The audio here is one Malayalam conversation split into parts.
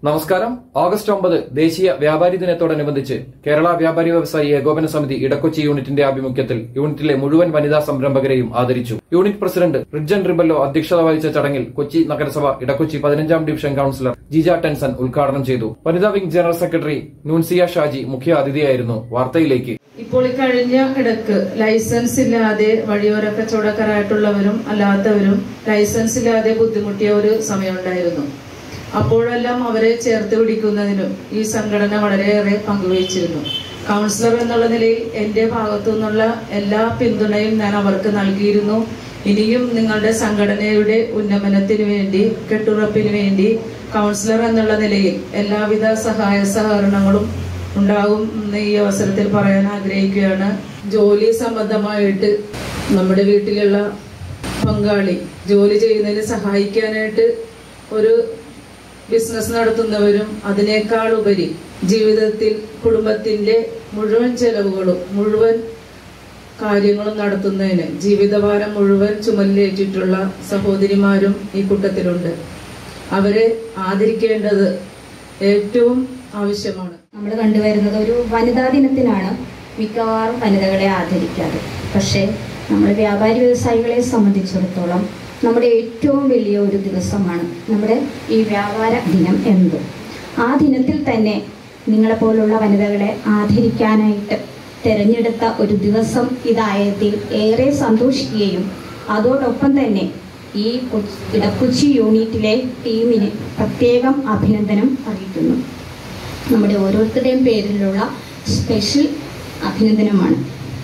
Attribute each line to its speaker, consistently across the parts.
Speaker 1: നമസ്കാരം ഓഗസ്റ്റ് ഒമ്പത് ദേശീയ വ്യാപാരി ദിനത്തോടനുബന്ധിച്ച് കേരള വ്യാപാരി വ്യവസായി ഏകോപന സമിതി ഇടക്കൊച്ചി യൂണിറ്റിന്റെ ആഭിമുഖ്യത്തിൽ യൂണിറ്റിലെ മുഴുവൻ വനിതാ സംരംഭകരെയും ആദരിച്ചു യൂണിറ്റ് പ്രസിഡന്റ് റിഡ്ജൻ റിബല്ലോ അധ്യക്ഷത വഹിച്ച ചടങ്ങിൽ കൊച്ചി നഗരസഭ ഇടക്കൊച്ചി പതിനഞ്ചാം ഡിവിഷൻ കൌൺസിലർ ജിജ ടെൻസൺ ഉദ്ഘാടനം ചെയ്തു വനിതാ wing general secretary Noonsiya Shaji മുഖ്യ അതിഥിയായിരുന്നു വാർത്തയിലേക്ക്
Speaker 2: ഇപ്പോൾ ഈ കഴിഞ്ഞ ഇടക്ക് ലൈസൻസ് ഇല്ലാതെ വഴിയോര കച്ചവടക്കാരായിട്ടുള്ളവരും അല്ലാത്തവരും ലൈസൻസ് ഇല്ലാതെ ബുദ്ധിമുട്ടിയ ഒരു സമയമുണ്ടായിരുന്നു അപ്പോഴെല്ലാം അവരെ ചേർത്ത് പിടിക്കുന്നതിനും ഈ സംഘടന വളരെയേറെ പങ്കുവഹിച്ചിരുന്നു കൗൺസിലർ എന്നുള്ള നിലയിൽ എൻ്റെ ഭാഗത്തു നിന്നുള്ള എല്ലാ പിന്തുണയും ഞാൻ അവർക്ക് നൽകിയിരുന്നു ഇനിയും നിങ്ങളുടെ സംഘടനയുടെ ഉന്നമനത്തിന് വേണ്ടി കെട്ടുറപ്പിന് വേണ്ടി കൗൺസിലർ എന്നുള്ള നിലയിൽ എല്ലാവിധ സഹായ സഹകരണങ്ങളും ഉണ്ടാകും എന്ന് ഈ അവസരത്തിൽ പറയാൻ ആഗ്രഹിക്കുകയാണ് ജോലി സംബന്ധമായിട്ട് നമ്മുടെ വീട്ടിലുള്ള പങ്കാളി ജോലി ചെയ്യുന്നതിന് സഹായിക്കാനായിട്ട് ഒരു ബിസിനസ് നടത്തുന്നവരും അതിനേക്കാൾ ഉപരി ജീവിതത്തിൽ കുടുംബത്തിന്റെ മുഴുവൻ ചെലവുകളും മുഴുവൻ കാര്യങ്ങളും നടത്തുന്നതിന് ജീവിതഭാരം മുഴുവൻ ചുമലിലേറ്റിട്ടുള്ള സഹോദരിമാരും ഈ കൂട്ടത്തിലുണ്ട് അവരെ ആദരിക്കേണ്ടത് ഏറ്റവും ആവശ്യമാണ്
Speaker 3: നമ്മൾ കണ്ടുവരുന്നത് ഒരു വനിതാ ദിനത്തിനാണ് മിക്കവാറും വനിതകളെ ആദരിക്കാറ് പക്ഷേ നമ്മൾ വ്യാപാരി വ്യവസായികളെ സംബന്ധിച്ചിടത്തോളം നമ്മുടെ ഏറ്റവും വലിയ ഒരു ദിവസമാണ് നമ്മുടെ ഈ വ്യാപാര ദിനം എന്നത് ആ ദിനത്തിൽ തന്നെ നിങ്ങളെപ്പോലുള്ള വനിതകളെ ആദരിക്കാനായിട്ട് തിരഞ്ഞെടുത്ത ഒരു ദിവസം ഇതായതിൽ ഏറെ സന്തോഷിക്കുകയും അതോടൊപ്പം തന്നെ ഈ കൊച്ചി- ഇടക്കൊച്ചി യൂണിറ്റിലെ ടീമിന് പ്രത്യേകം അഭിനന്ദനം അറിയിക്കുന്നു നമ്മുടെ ഓരോരുത്തരുടെയും പേരിലുള്ള സ്പെഷ്യൽ അഭിനന്ദനമാണ്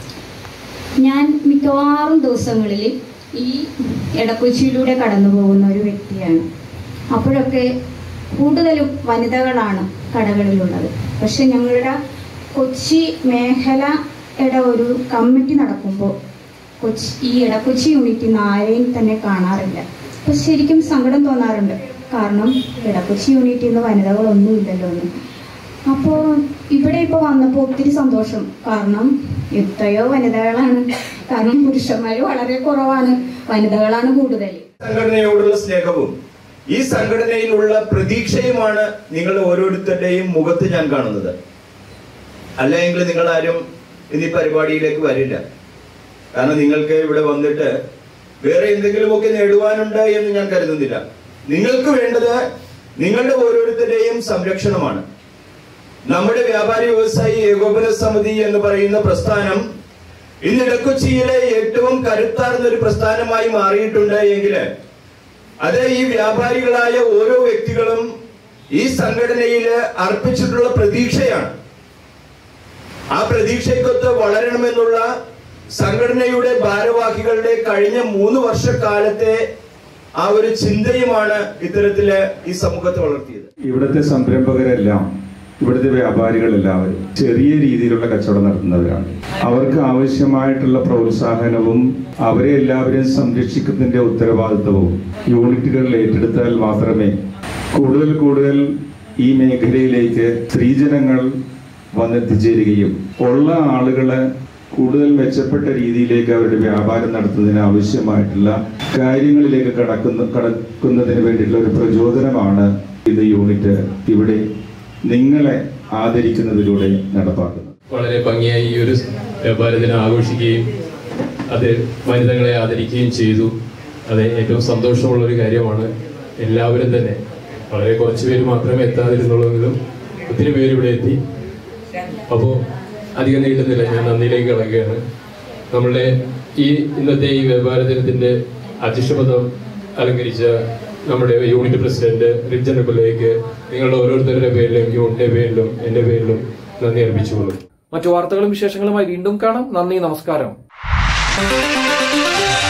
Speaker 3: ഞാൻ മിക്കവാറും ദിവസങ്ങളിൽ ഈ എടക്കൊച്ചിയിലൂടെ കടന്നു പോകുന്ന ഒരു വ്യക്തിയാണ് അപ്പോഴൊക്കെ കൂടുതലും വനിതകളാണ് കടകളിലുള്ളത് പക്ഷെ ഞങ്ങളുടെ കൊച്ചി മേഖലയുടെ ഒരു കമ്മിറ്റി നടക്കുമ്പോൾ കൊച്ചി ഈ ഇടക്കൊച്ചി യൂണിറ്റിൽ നിന്ന് ആരെയും തന്നെ കാണാറില്ല അപ്പോൾ ശരിക്കും സങ്കടം തോന്നാറുണ്ട് കാരണം ഇടക്കൊച്ചി യൂണിറ്റിൽ നിന്ന് വനിതകളൊന്നും ഇല്ലല്ലോ എന്ന് അപ്പോൾ ഇവിടെ ഇപ്പോൾ വന്നപ്പോൾ ഒത്തിരി സന്തോഷം കാരണം എത്രയോ വനിതകളാണ് കാരണം പുരുഷന്മാർ വളരെ കുറവാണ് വനിതകളാണ് കൂടുതൽ
Speaker 4: സംഘടനയോടുള്ള സ്നേഹവും ഈ സംഘടനയിലുള്ള പ്രതീക്ഷയുമാണ് നിങ്ങൾ ഓരോരുത്തരുടെയും മുഖത്ത് ഞാൻ കാണുന്നത് അല്ലെങ്കിൽ നിങ്ങൾ ആരും ഇനി പരിപാടിയിലേക്ക് വരില്ല കാരണം നിങ്ങൾക്ക് ഇവിടെ വന്നിട്ട് വേറെ എന്തെങ്കിലുമൊക്കെ നേടുവാനുണ്ട് എന്ന് ഞാൻ കരുതുന്നില്ല നിങ്ങൾക്ക് വേണ്ടത് നിങ്ങളുടെ ഓരോരുത്തരുടെയും സംരക്ഷണമാണ് നമ്മുടെ വ്യാപാരി വ്യവസായി ഏകോപന സമിതി എന്ന് പറയുന്ന പ്രസ്ഥാനം ഇന്ന് ഇടക്കൊച്ചിയിലെ ഏറ്റവും കരുത്താർന്ന ഒരു പ്രസ്ഥാനമായി മാറിയിട്ടുണ്ട് എങ്കിൽ അത് ഈ വ്യാപാരികളായ ഓരോ വ്യക്തികളും ഈ സംഘടനയിൽ അർപ്പിച്ചിട്ടുള്ള പ്രതീക്ഷയാണ് ആ പ്രതീക്ഷയ്ക്കൊത്ത് വളരണമെന്നുള്ള സംഘടനയുടെ ഭാരവാഹികളുടെ കഴിഞ്ഞ മൂന്ന് വർഷക്കാലത്തെ ആ ഒരു ചിന്തയുമാണ് ഇത്തരത്തില് ഈ സമൂഹത്തെ വളർത്തിയത്
Speaker 5: ഇവിടുത്തെ സംരംഭകരെല്ലാം ഇവിടുത്തെ വ്യാപാരികളെല്ലാവരും ചെറിയ രീതിയിലുള്ള കച്ചവടം നടത്തുന്നവരാണ് അവർക്ക് ആവശ്യമായിട്ടുള്ള പ്രോത്സാഹനവും അവരെ എല്ലാവരെയും സംരക്ഷിക്കുന്നതിന്റെ ഉത്തരവാദിത്വവും യൂണിറ്റുകളിൽ ഏറ്റെടുത്താൽ മാത്രമേ കൂടുതൽ കൂടുതൽ ഈ മേഖലയിലേക്ക് സ്ത്രീജനങ്ങൾ വന്നെത്തിച്ചേരുകയും ഉള്ള ആളുകളെ കൂടുതൽ മെച്ചപ്പെട്ട രീതിയിലേക്ക് അവരുടെ വ്യാപാരം നടത്തുന്നതിന് ആവശ്യമായിട്ടുള്ള കാര്യങ്ങളിലേക്ക് കടക്കുന്ന കടക്കുന്നതിന് വേണ്ടിയിട്ടുള്ള ഒരു പ്രചോദനമാണ് ഇത് യൂണിറ്റ് ഇവിടെ നിങ്ങളെ ആദരിക്കുന്നതിലൂടെ നടപ്പാക്കുന്നത്
Speaker 6: വളരെ ഭംഗിയായി ഈ ഒരു വ്യാപാര ദിനം ആഘോഷിക്കുകയും അത് വനിതകളെ ആദരിക്കുകയും ചെയ്തു അത് ഏറ്റവും സന്തോഷമുള്ള ഒരു കാര്യമാണ് എല്ലാവരും തന്നെ വളരെ കുറച്ച് പേര് മാത്രമേ എത്താതിരുന്നുള്ളൂവെങ്കിലും ഒത്തിരി പേര് ഇവിടെ എത്തി അപ്പോൾ അധികം നീട്ടുന്നില്ല ഞാൻ നന്ദിയിലേക്ക് കിടക്കുകയാണ് നമ്മളുടെ ഈ ഇന്നത്തെ ഈ വ്യാപാര ദിനത്തിന്റെ അധ്യക്ഷപദം അലങ്കരിച്ച നമ്മുടെ യൂണിറ്റ് പ്രസിഡന്റ് റിജൻ റിബിലേക്ക് നിങ്ങളുടെ ഓരോരുത്തരുടെ പേരിലും യൂണിറ്റിന്റെ പേരിലും എന്റെ പേരിലും നന്ദി അർപ്പിച്ചുകൊള്ളും
Speaker 1: മറ്റു വാർത്തകളും വിശേഷങ്ങളുമായി വീണ്ടും കാണാം നന്ദി നമസ്കാരം